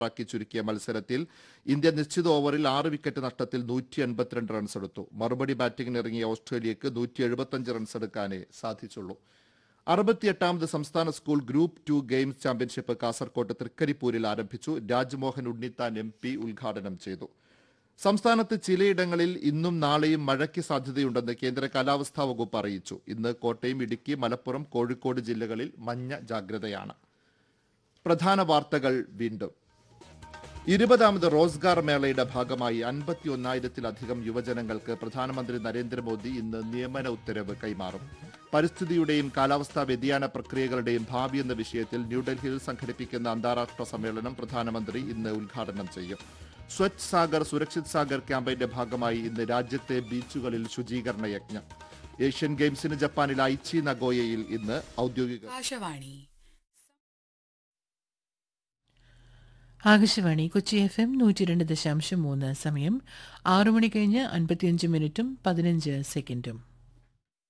ാക്കി ചുരുക്കിയ മത്സരത്തിൽ ഇന്ത്യ നിശ്ചിത ഓവറിൽ ആറ് വിക്കറ്റ് നഷ്ടത്തിൽ നൂറ്റി എൺപത്തിരണ്ട് റൺസ് എടുത്തു മറുപടി ബാറ്റിംഗിന് ഇറങ്ങിയ ഓസ്ട്രേലിയക്ക് നൂറ്റി എഴുപത്തഞ്ച് റൺസ് എടുക്കാനേ സാധിച്ചുള്ളൂ അറുപത്തിയെട്ടാമത് സംസ്ഥാന school group two games championship കാസർകോട്ട് തൃക്കരിപ്പൂരിൽ ആരംഭിച്ചു രാജ്മോഹൻ ഉണ്ണിത്താൻ എം പി ഉദ്ഘാടനം ചെയ്തു സംസ്ഥാനത്ത് ചിലയിടങ്ങളിൽ ഇന്നും നാളെയും മഴയ്ക്ക് സാധ്യതയുണ്ടെന്ന് കേന്ദ്ര കാലാവസ്ഥാ വകുപ്പ് അറിയിച്ചു ഇന്ന് കോട്ടയം ഇടുക്കി മലപ്പുറം കോഴിക്കോട് ജില്ലകളിൽ മഞ്ഞ ജാഗ്രതയാണ് പ്രധാന വാർത്തകൾ വീണ്ടും ഇരുപതാമത് റോസ്ഗാർ മേളയുടെ ഭാഗമായി അൻപത്തി ഒന്നായിരത്തിലധികം യുവജനങ്ങൾക്ക് പ്രധാനമന്ത്രി നരേന്ദ്രമോദി ഇന്ന് നിയമന ഉത്തരവ് കൈമാറും പരിസ്ഥിതിയുടെയും കാലാവസ്ഥാ വ്യതിയാന പ്രക്രിയകളുടെയും ഭാവി എന്ന വിഷയത്തിൽ ന്യൂഡൽഹിയിൽ സംഘടിപ്പിക്കുന്ന അന്താരാഷ്ട്ര സമ്മേളനം പ്രധാനമന്ത്രി ഇന്ന് ഉദ്ഘാടനം ചെയ്യും സ്വച്ഛ് സാഗർ സുരക്ഷിത് സാഗർ ക്യാമ്പയിന്റെ ഭാഗമായി ഇന്ന് രാജ്യത്തെ ബീച്ചുകളിൽ ശുചീകരണ യജ്ഞം ഏഷ്യൻ ഗെയിംസിന് ജപ്പാനിലെ ഐച്ചി നഗോയയിൽ ഇന്ന് ഔദ്യോഗിക ആകാശവാണി ആകാശവാണി കൊച്ചി എഫ് എം നൂറ്റി രണ്ട് ദശാംശം മൂന്ന് സമയം ആറു മണി കഴിഞ്ഞ് അൻപത്തിയഞ്ച് മിനിറ്റും പതിനഞ്ച് സെക്കൻഡും